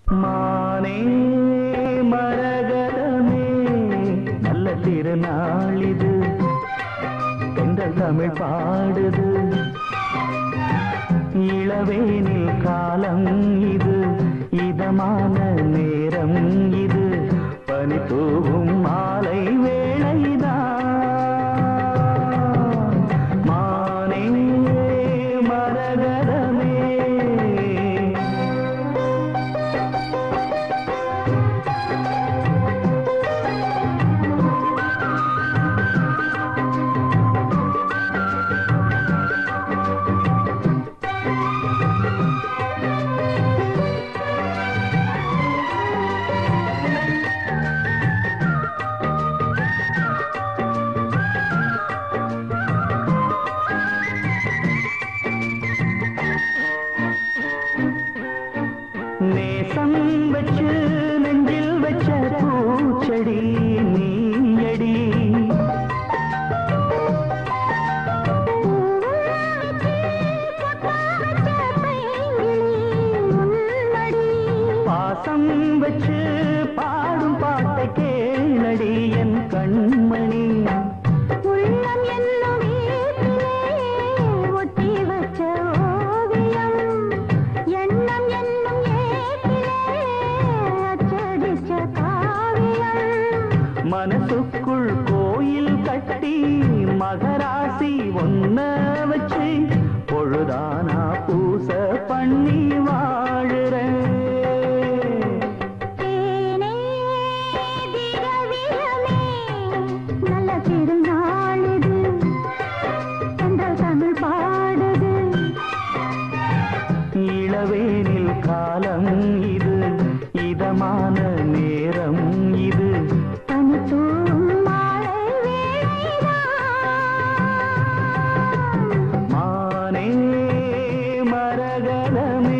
மானே மரகதமே நல்ல திருநாள் இது எங்கள் தமிழ் பாடுது இளவேனில் காலம் இது இதமான நேரம் இது பனி தூவும் மாலை வேளைதான் மானே மரகதமே நேசம் வச்சு நெஞ்சில் வச்ச பூச்செடி நீயடி பாசம் வச்சு பாடும் பாட்டை கேளடி என் கண்மணி உள்ளம் என்னும் வீட்டிலே ஒட்டி வச்ச ஓவியம் எண்ணம் என்னும் ஏட்டிலே அச்சடிச்ச காவியம் மனசுக்குள் கோயில் கட்டி மகராசி ஒன்ன வச்சு பொழுதானா பூச பண்ணி வாழுறேன் தேனே திரவியமே நல்ல திருநாள் இது எங்கள் தமிழ் பாடுது இளவேனில் காலம் இது இதமான நேரம் இது தனித்தூம் மாலை வேளைதான் மானே மரகதமே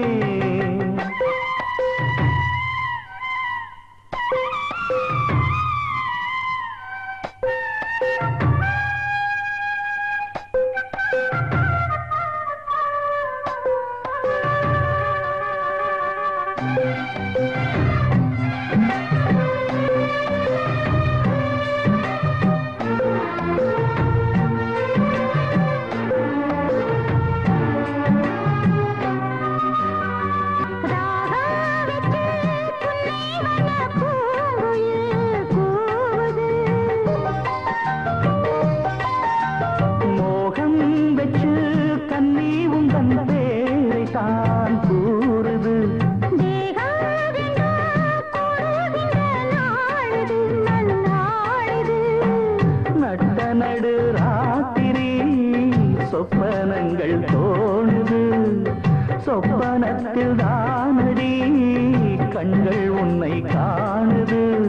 ராகம் வச்சு புன்னைவன பூங்குயில் கூவுது. மோகம் வச்சு கண்ணி உந்தன் பேரை தான் கூறுது தேகாதென்றோ கூடுகின்ற நாளிது, நன்னாளிது. நட்ட நடு ராத்திரி சொப்பனங்கள் தோணுது சொப்பனத்தில் தானடி கண்கள் உன்னை காணுது